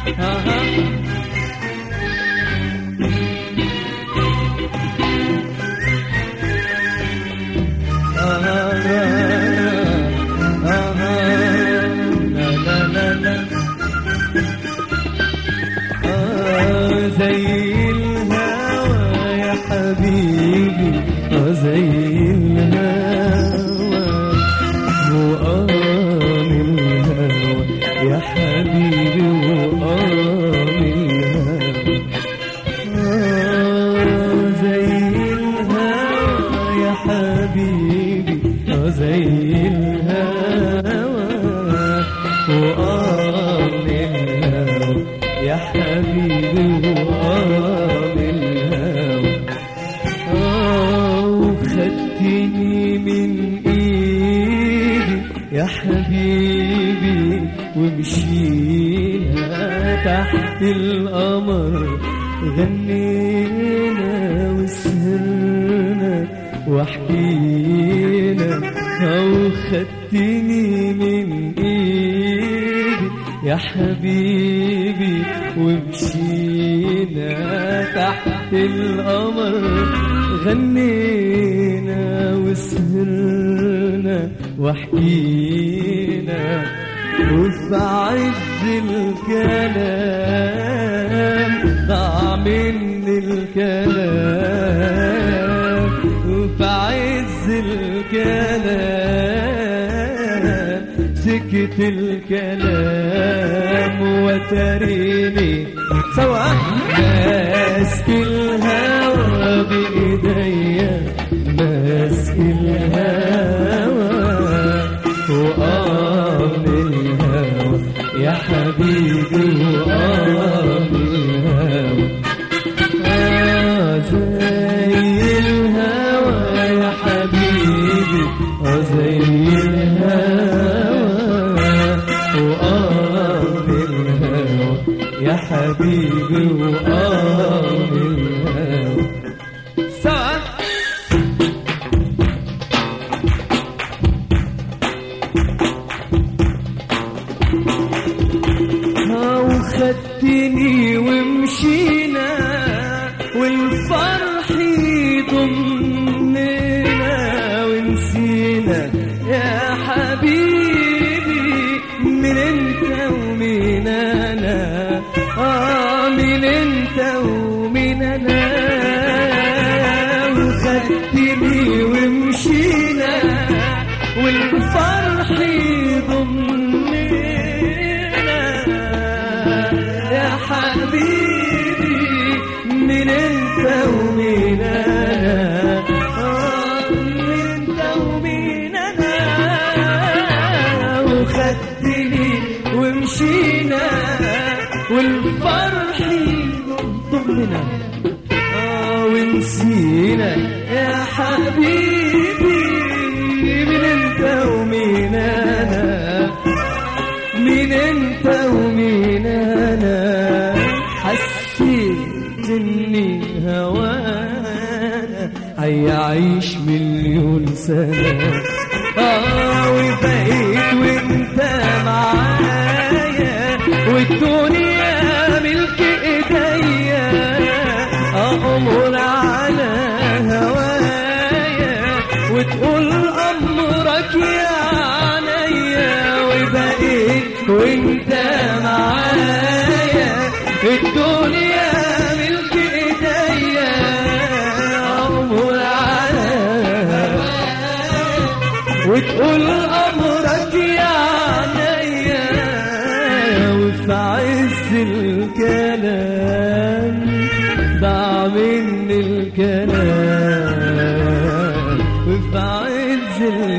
زي الهوى يا حبيبي آه زي الهوى وقام الهوى يا حبيبي وقام الهوى آه زي الهوى يا حبيبي آه زي الهوى وقام الهوى يا حبيبي وقام الهوى آه وخدتني من ايدي يا حبيبي ومشينا تحت القمر غنينا وسهرنا وحكينا أو خدتني من ايدي يا حبيبي ومشينا تحت القمر غنينا وسهرنا وحكينا وفي عز الكلام ضاع مني الكلام وفي عز الكلام سكت الكلام وتريني سوا ماسك الهوى بإيديا ماسك الهوى وقام الهوى يا حبيبي وقام الهوى آه زي الهوى يا حبيبي آه زي الهوى وقام الهوى يا حبيبي وقام الهوى سوا وخدتني ومشينا والفرح يضمنا ونسينا يا حبيبي من انت ومن انا اه من انت ومن انا وخدتني ومشينا والفرح يضمنا يا حبيبي من انت ومن انا آه، من انت ومن انا وخدتني ومشينا والفرح ضمنا آه، ونسينا يا حبيبي من انت ومن انا مين انت ومين انا حسيت اني هوانا هيعيش مليون سنة اه وبقيت وانت معايا والدنيا ملك ايديا امر على هوايا وتقول امرك يا عينيا وبقيت وانت معايا الدنيا ملك ايديا امر على وتقول امرك يا عينيا وفي عز الكلام ضاع مني الكلام وفي عز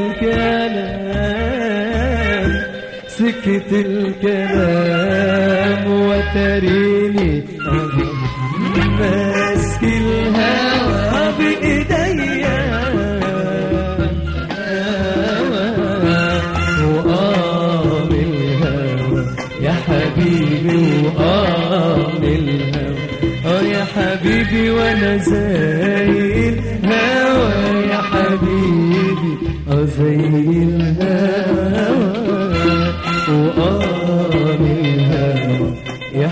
الكلام سكت الكلام وتريني ماسك الهوى بإيديا وقام الهوى يا حبيبي وقام الهوى اه يا حبيبي وانا زي الهوى يا حبيبي اه زي الهوى وقام الهوى يا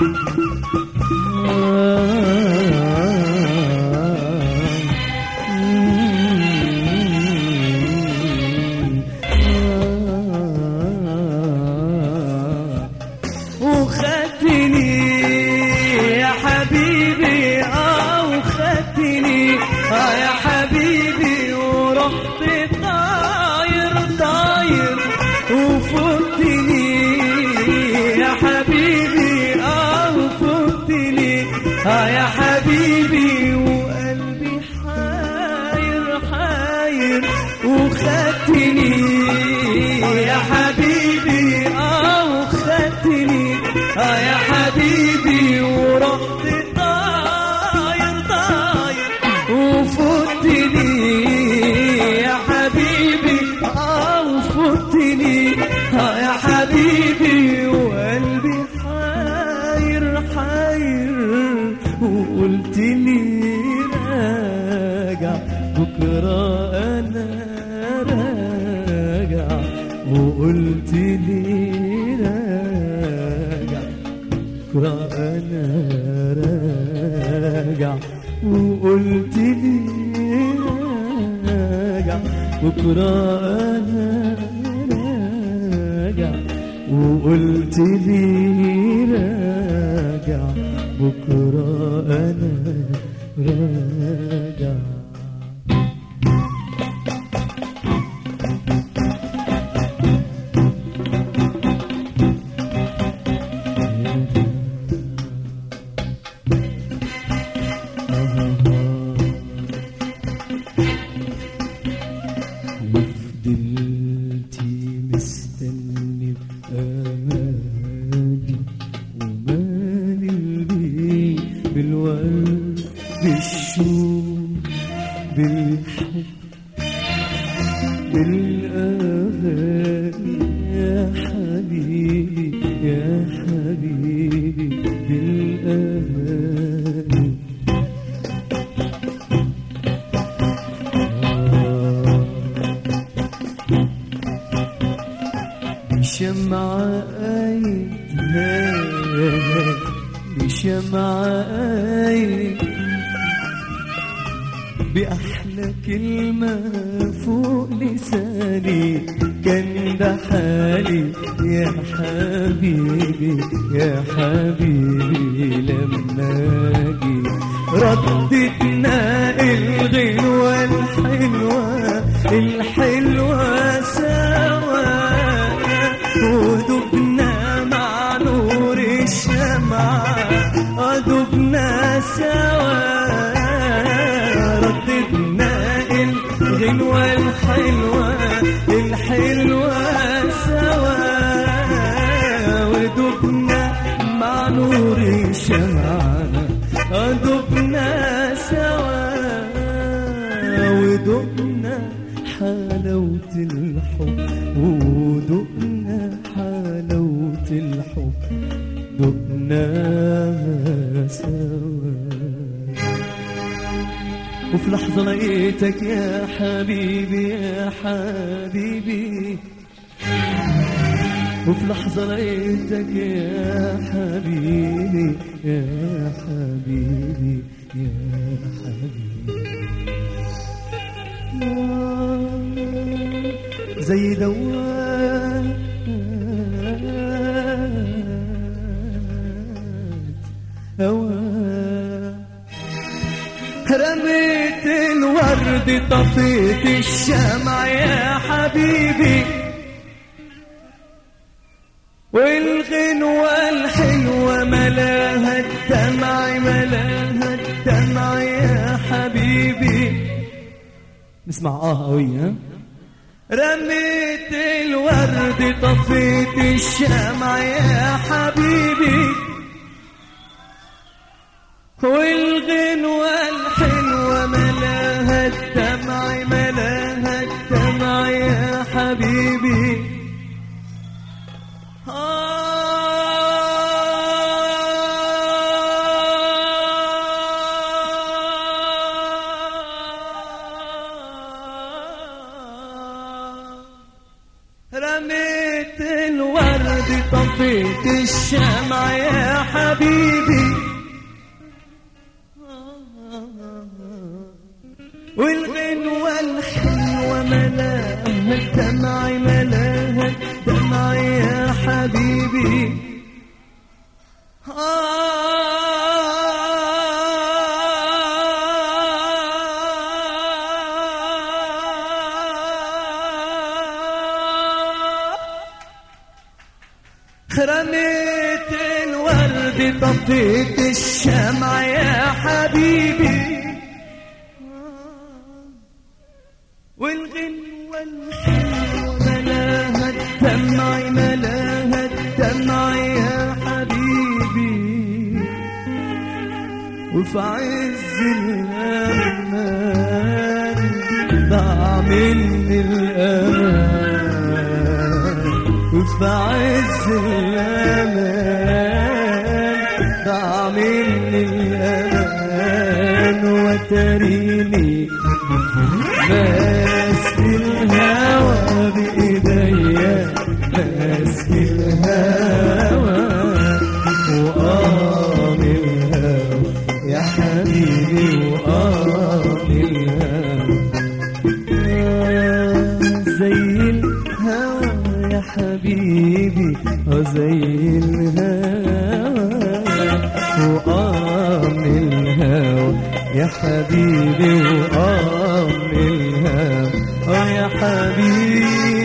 وخدتني يا حبيبي اه وخدتني اه يا حبيبي ورحت طاير طاير وفوتني يا حبيبي اه وفوتني اه يا حبيبي وقلبي حاير حاير وخدتني يا حبيبي اه وخدتني اه يا حبيبي ورحت طاير طاير وفوتني يا حبيبي اه وفوتني اه يا حبيبي وقلبي حاير حاير وقلت لي راجع بكره انا راجع وقلت لي راجع بكره انا راجع وقلت لي راجع بكره انا راجع وقلت لي راجع بكره انا راجع وفضلتي مستني بأمالي ومالي البيت بالورد بالشوق بالحب بالأغاني يا حبيبي يا حبيبي بالأغاني بشمعة أيدها بشمعة أيدها بأحلى كلمة فوق لساني كان ده حالي يا حبيبي يا حبيبي لما أجي ردتنا الغنوة الحلوة الحلوة سوا ودبنا مع نور الشمعة دبنا سوا رددنا الغنوة الحلوة الحلوة سوا ودبنا مع نور الشمعة دبنا سوا ودقنا حلاوة الحب ودقنا حلاوة الحب دقناها سوا وفي لحظة لقيتك يا حبيبي يا حبيبي وفي لحظة لقيتك يا حبيبي يا حبيبي يا حبيبي زي دوات هواك رميت الورد طفيت الشمع يا حبيبي والغنوة الحلوة ملاها الدمع ملاها الدمع يا حبيبي نسمع اه قوي ها رميت الورد طفيت الشمع يا حبيبي والغنوة الحلوة ملاها الدمع ملاها الدمع يا حبيبي رميت الورد طفيت طفيت الشمع يا حبيبي والغنوة الحلوة ملاها دمعي ملاها دمعي يا حبيبي رميت الورد طفيت الشمع يا حبيبي والغنوة الحلوة ملاها الدمع ملاها الدمع يا حبيبي وفي عز الأمان ضاع مني الأمان وفي عز الأمان ضاع مني الأمان وتريني ماسك الهوى بإيديا ماسك الهوى وقام الهوى يا حبيبي وقام الهوى زي الهوى يا حبيبي زي الهوى وقام الهوى يا حبيبي وقام الهوى اه يا حبيبي